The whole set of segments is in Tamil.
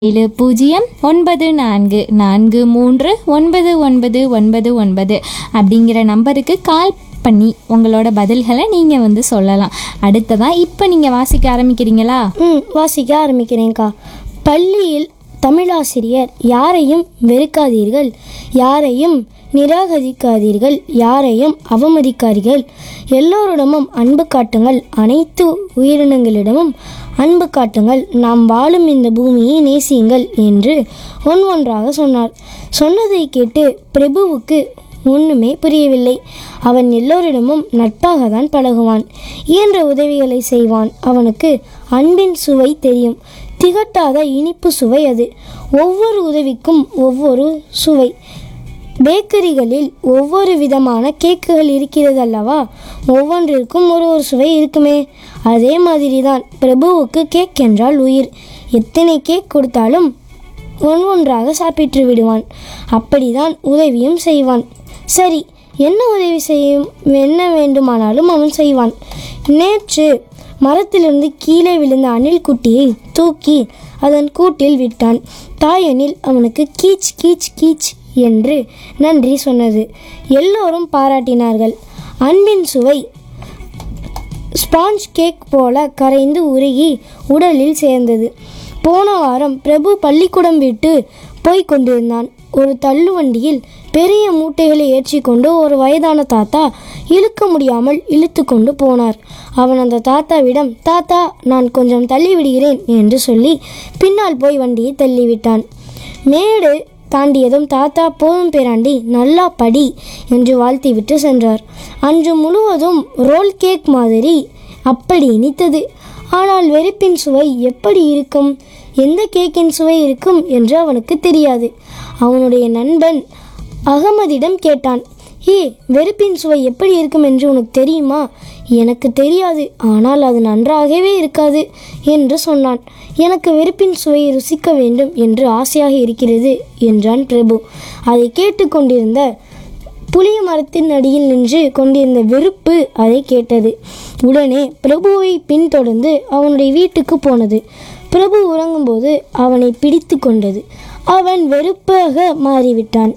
ஏழு பூஜ்ஜியம் ஒன்பது நான்கு நான்கு மூன்று ஒன்பது ஒன்பது ஒன்பது ஒன்பது அப்படிங்கிற நம்பருக்கு கால் பண்ணி உங்களோட பதில்களை நீங்கள் வந்து சொல்லலாம் அடுத்ததாக இப்போ நீங்கள் வாசிக்க ஆரம்பிக்கிறீங்களா ம் வாசிக்க ஆரம்பிக்கிறேன்க்கா பள்ளியில் தமிழாசிரியர் யாரையும் வெறுக்காதீர்கள் யாரையும் நிராகரிக்காதீர்கள் யாரையும் அவமதிக்காதீர்கள் எல்லோரிடமும் அன்பு காட்டுங்கள் அனைத்து உயிரினங்களிடமும் அன்பு காட்டுங்கள் நாம் வாழும் இந்த பூமியை நேசியுங்கள் என்று ஒன் ஒன்றாக சொன்னார் சொன்னதை கேட்டு பிரபுவுக்கு ஒன்றுமே புரியவில்லை அவன் எல்லோரிடமும் நட்பாக தான் பழகுவான் இயன்ற உதவிகளை செய்வான் அவனுக்கு அன்பின் சுவை தெரியும் திகட்டாத இனிப்பு சுவை அது ஒவ்வொரு உதவிக்கும் ஒவ்வொரு சுவை பேக்கரிகளில் ஒவ்வொரு விதமான கேக்குகள் இருக்கிறது அல்லவா ஒவ்வொன்றிற்கும் ஒரு ஒரு சுவை இருக்குமே அதே மாதிரி தான் பிரபுவுக்கு கேக் என்றால் உயிர் எத்தனை கேக் கொடுத்தாலும் ஒன் ஒன்றாக சாப்பிட்டு விடுவான் அப்படிதான் உதவியும் செய்வான் சரி என்ன உதவி செய்யும் என்ன வேண்டுமானாலும் அவன் செய்வான் நேற்று மரத்திலிருந்து கீழே விழுந்த அணில் குட்டியை தூக்கி அதன் கூட்டில் விட்டான் தாயனில் அவனுக்கு கீச் கீச் கீச் என்று நன்றி சொன்னது எல்லோரும் பாராட்டினார்கள் அன்பின் சுவை ஸ்பாஞ்ச் கேக் போல கரைந்து உருகி உடலில் சேர்ந்தது போன வாரம் பிரபு பள்ளிக்கூடம் விட்டு போய்க் கொண்டிருந்தான் ஒரு தள்ளுவண்டியில் பெரிய மூட்டைகளை ஏற்றிக்கொண்டு ஒரு வயதான தாத்தா இழுக்க முடியாமல் இழுத்து கொண்டு போனார் அவன் அந்த தாத்தாவிடம் தாத்தா நான் கொஞ்சம் தள்ளி விடுகிறேன் என்று சொல்லி பின்னால் போய் வண்டியை தள்ளிவிட்டான் மேடு தாண்டியதும் தாத்தா போதும் பேராண்டி நல்லா படி என்று வாழ்த்திவிட்டு சென்றார் அன்று முழுவதும் ரோல் கேக் மாதிரி அப்படி இனித்தது ஆனால் வெறுப்பின் சுவை எப்படி இருக்கும் எந்த கேக்கின் சுவை இருக்கும் என்று அவனுக்கு தெரியாது அவனுடைய நண்பன் அகமதிடம் கேட்டான் ஏ வெறுப்பின் சுவை எப்படி இருக்கும் என்று உனக்கு தெரியுமா எனக்கு தெரியாது ஆனால் அது நன்றாகவே இருக்காது என்று சொன்னான் எனக்கு வெறுப்பின் சுவையை ருசிக்க வேண்டும் என்று ஆசையாக இருக்கிறது என்றான் பிரபு அதை கேட்டுக்கொண்டிருந்த புளிய மரத்தின் அடியில் நின்று கொண்டிருந்த வெறுப்பு அதை கேட்டது உடனே பிரபுவை பின்தொடர்ந்து அவனுடைய வீட்டுக்கு போனது பிரபு உறங்கும்போது அவனை பிடித்து கொண்டது அவன் வெறுப்பாக மாறிவிட்டான்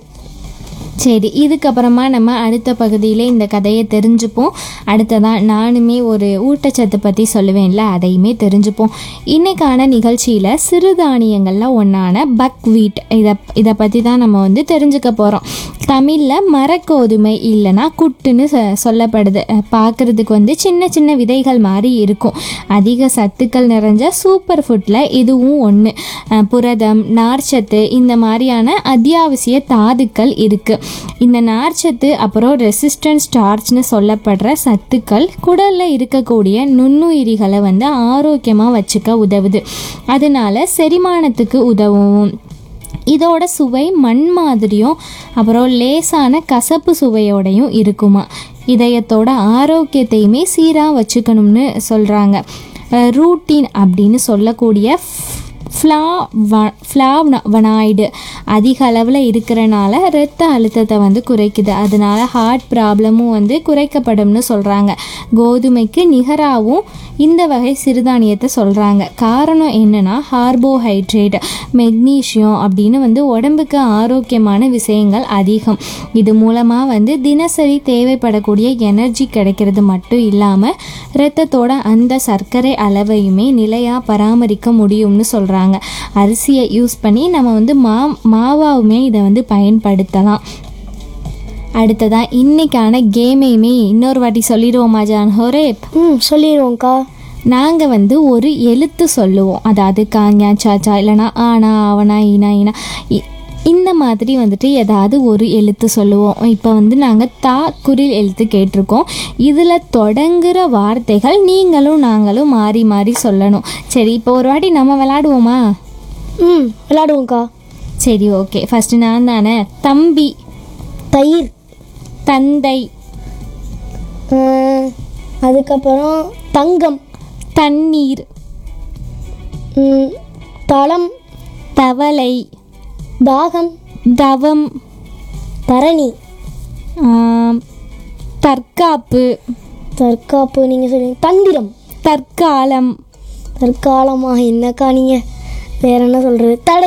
சரி இதுக்கப்புறமா நம்ம அடுத்த பகுதியில் இந்த கதையை தெரிஞ்சுப்போம் அடுத்ததான் நானுமே ஒரு ஊட்டச்சத்து பற்றி சொல்லுவேன்ல அதையுமே தெரிஞ்சுப்போம் இன்னைக்கான நிகழ்ச்சியில் சிறுதானியங்களில் ஒன்றான பக் வீட் இதை இதை பற்றி தான் நம்ம வந்து தெரிஞ்சுக்க போகிறோம் தமிழில் மரக்கோதுமை இல்லைன்னா குட்டுன்னு சொ சொல்லப்படுது பார்க்குறதுக்கு வந்து சின்ன சின்ன விதைகள் மாதிரி இருக்கும் அதிக சத்துக்கள் நிறைஞ்ச சூப்பர் ஃபுட்டில் இதுவும் ஒன்று புரதம் நார்ச்சத்து இந்த மாதிரியான அத்தியாவசிய தாதுக்கள் இருக்குது இந்த நார்ச்சத்து அப்புறம் ரெசிஸ்டன்ட் ஸ்டார்ச்னு சொல்லப்படுற சத்துக்கள் குடலில் இருக்கக்கூடிய நுண்ணுயிரிகளை வந்து ஆரோக்கியமாக வச்சுக்க உதவுது அதனால செரிமானத்துக்கு உதவும் இதோட சுவை மண் மாதிரியும் அப்புறம் லேசான கசப்பு சுவையோடையும் இருக்குமா இதயத்தோட ஆரோக்கியத்தையுமே சீராக வச்சுக்கணும்னு சொல்கிறாங்க ரூட்டீன் அப்படின்னு சொல்லக்கூடிய ஃப்ளா ஃப்ளாவனாய்டு அதிக அளவில் இருக்கிறனால இரத்த அழுத்தத்தை வந்து குறைக்குது அதனால ஹார்ட் ப்ராப்ளமும் வந்து குறைக்கப்படும்னு சொல்கிறாங்க கோதுமைக்கு நிகராகவும் இந்த வகை சிறுதானியத்தை சொல்கிறாங்க காரணம் என்னென்னா கார்போஹைட்ரேட் மெக்னீஷியம் அப்படின்னு வந்து உடம்புக்கு ஆரோக்கியமான விஷயங்கள் அதிகம் இது மூலமாக வந்து தினசரி தேவைப்படக்கூடிய எனர்ஜி கிடைக்கிறது மட்டும் இல்லாமல் இரத்தத்தோட அந்த சர்க்கரை அளவையுமே நிலையாக பராமரிக்க முடியும்னு சொல்கிறாங்க அரிசியை யூஸ் பண்ணி நம்ம வந்து மா மாவாவுமே இதை வந்து பயன்படுத்தலாம் அடுத்ததாக இன்னைக்கான கேமையுமே இன்னொரு வாட்டி சொல்லிடுவோமா ஜான் ஹோரேப் ம் சொல்லிடுவோங்க்கா நாங்கள் வந்து ஒரு எழுத்து சொல்லுவோம் அதாவது காஞா சாச்சா இல்லைனா ஆனா அவனா ஈனா ஈனா இ- இந்த மாதிரி வந்துட்டு ஏதாவது ஒரு எழுத்து சொல்லுவோம் இப்போ வந்து நாங்கள் தா குரில் எழுத்து கேட்டிருக்கோம் இதில் தொடங்குற வார்த்தைகள் நீங்களும் நாங்களும் மாறி மாறி சொல்லணும் சரி இப்போ ஒரு வாட்டி நம்ம விளாடுவோமா ம் விளாடுவோங்க்கா சரி ஓகே ஃபஸ்ட்டு நான் தானே தம்பி தயிர் தந்தை அஹ், அதுக்கப்புறம் தங்கம் தண்ணீர் ம், தளம் தவளை தாகம் தவம் தரணி ஆம், தற்காப்பு தற்காப்பு நீங்கள் சொல்லுங்க தந்திரம் தற்காலம் தற்காலமாக என்னக்கா நீங்கள் வேற என்ன சொல்கிறது தடை